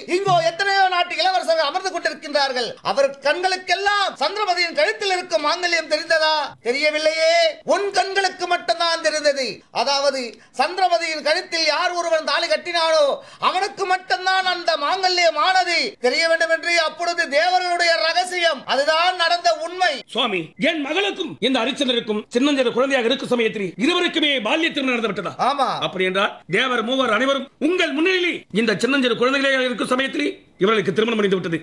இங்கோ எத்தனையோ நாட்டு இளவரசர்கள் அமர்ந்து கொண்டிருக்கின்றார்கள் அவர் கண்களுக்கெல்லாம் சந்திரமதியின் கழுத்தில் இருக்கும் மாங்கல்யம் தெரிந்ததா தெரியவில்லையே உன் கண்களுக்கு மட்டும்தான் தெரிந்தது அதாவது சந்திரமதியின் கழுத்தில் யார் ஒருவன் தாலி கட்டினானோ அவனுக்கு மட்டும்தான் அந்த மாங்கல்யம் ஆனது தெரிய வேண்டும் என்று அப்பொழுது தேவர்களுடைய ரகசியம் அதுதான் நடந்த உண்மை சுவாமி என் மகளுக்கும் இந்த ஹரிச்சந்திரனுக்கும் சின்னஞ்சிறு குழந்தையாக இருக்கும் சமயத்தில் இருவருக்குமே பால்ய திருமணம் நடந்து விட்டதா ஆமா அப்படி என்றால் தேவர் மூவர் அனைவரும் உங்கள் முன்னிலையில் இந்த சின்னஞ்சிறு குழந்தைகளாக இருக்கும் சமயத்தில் இவர்களுக்கு திருமணம் முடிந்து விட்டது